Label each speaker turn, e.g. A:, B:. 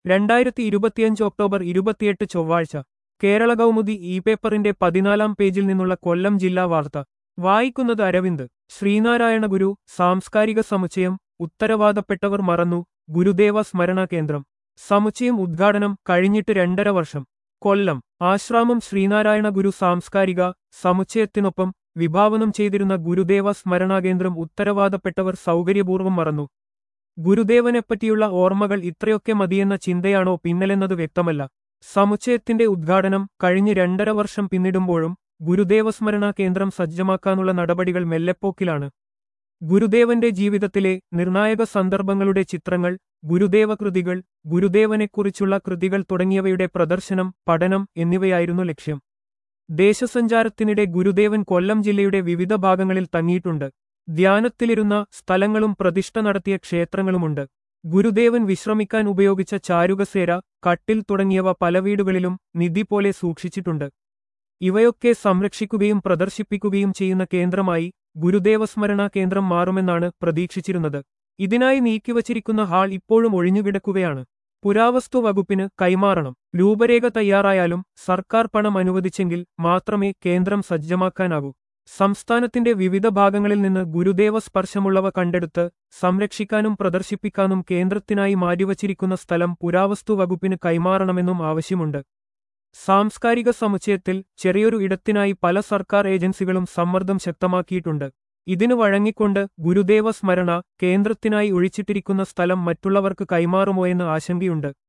A: രണ്ടായിരത്തി ഇരുപത്തിയഞ്ച് ഒക്ടോബർ ഇരുപത്തിയെട്ട് ചൊവ്വാഴ്ച കേരള കൗമുദി ഇ പേപ്പറിന്റെ പതിനാലാം പേജിൽ നിന്നുള്ള കൊല്ലം ജില്ലാ വാർത്ത വായിക്കുന്നത് അരവിന്ദ് ശ്രീനാരായണ ഗുരു സാംസ്കാരിക സമുച്ചയം ഉത്തരവാദപ്പെട്ടവർ മറന്നു ഗുരുദേവ സ്മരണ കേന്ദ്രം സമുച്ചയം ഉദ്ഘാടനം കഴിഞ്ഞിട്ട് രണ്ടര വർഷം കൊല്ലം ആശ്രാമം ശ്രീനാരായണ ഗുരു സാംസ്കാരിക സമുച്ചയത്തിനൊപ്പം വിഭാവനം ചെയ്തിരുന്ന ഗുരുദേവ സ്മരണാകേന്ദ്രം ഉത്തരവാദപ്പെട്ടവർ സൗകര്യപൂർവ്വം മറന്നു ഗുരുദേവനെപ്പറ്റിയുള്ള ഓർമ്മകൾ ഇത്രയൊക്കെ മതിയെന്ന ചിന്തയാണോ പിന്നലെന്നത് വ്യക്തമല്ല സമുച്ചയത്തിന്റെ ഉദ്ഘാടനം കഴിഞ്ഞ് രണ്ടര വർഷം പിന്നിടുമ്പോഴും ഗുരുദേവസ്മരണ കേന്ദ്രം സജ്ജമാക്കാനുള്ള നടപടികൾ മെല്ലെപ്പോക്കിലാണ് ഗുരുദേവന്റെ ജീവിതത്തിലെ നിർണായക സന്ദർഭങ്ങളുടെ ചിത്രങ്ങൾ ഗുരുദേവ കൃതികൾ ഗുരുദേവനെക്കുറിച്ചുള്ള കൃതികൾ തുടങ്ങിയവയുടെ പ്രദർശനം പഠനം എന്നിവയായിരുന്നു ലക്ഷ്യം ദേശസഞ്ചാരത്തിനിടെ ഗുരുദേവൻ കൊല്ലം ജില്ലയുടെ വിവിധ ഭാഗങ്ങളിൽ തങ്ങിയിട്ടുണ്ട് ധ്യാനത്തിലിരുന്ന സ്ഥലങ്ങളും പ്രതിഷ്ഠ നടത്തിയ ക്ഷേത്രങ്ങളുമുണ്ട് ഗുരുദേവൻ വിശ്രമിക്കാൻ ഉപയോഗിച്ച ചാരുകസേര കട്ടിൽ തുടങ്ങിയവ പല വീടുകളിലും നിധി പോലെ സൂക്ഷിച്ചിട്ടുണ്ട് ഇവയൊക്കെ സംരക്ഷിക്കുകയും പ്രദർശിപ്പിക്കുകയും ചെയ്യുന്ന കേന്ദ്രമായി ഗുരുദേവസ്മരണ കേന്ദ്രം മാറുമെന്നാണ് പ്രതീക്ഷിച്ചിരുന്നത് ഇതിനായി നീക്കിവച്ചിരിക്കുന്ന ഹാൾ ഇപ്പോഴും ഒഴിഞ്ഞുകിടക്കുകയാണ് പുരാവസ്തു വകുപ്പിന് കൈമാറണം രൂപരേഖ തയ്യാറായാലും സർക്കാർ പണം അനുവദിച്ചെങ്കിൽ മാത്രമേ കേന്ദ്രം സജ്ജമാക്കാനാകൂ സംസ്ഥാനത്തിന്റെ വിവിധ ഭാഗങ്ങളിൽ നിന്ന് ഗുരുദേവ സ്പർശമുള്ളവ കണ്ടെടുത്ത് സംരക്ഷിക്കാനും പ്രദർശിപ്പിക്കാനും കേന്ദ്രത്തിനായി മാറ്റിവച്ചിരിക്കുന്ന സ്ഥലം പുരാവസ്തു വകുപ്പിന് കൈമാറണമെന്നും ആവശ്യമുണ്ട് സാംസ്കാരിക സമുച്ചയത്തിൽ ചെറിയൊരു ഇടത്തിനായി പല സർക്കാർ ഏജൻസികളും സമ്മർദ്ദം ശക്തമാക്കിയിട്ടുണ്ട് ഇതിനു വഴങ്ങിക്കൊണ്ട് ഗുരുദേവ സ്മരണ കേന്ദ്രത്തിനായി ഒഴിച്ചിട്ടിരിക്കുന്ന സ്ഥലം മറ്റുള്ളവർക്ക് കൈമാറുമോയെന്ന് ആശങ്കയുണ്ട്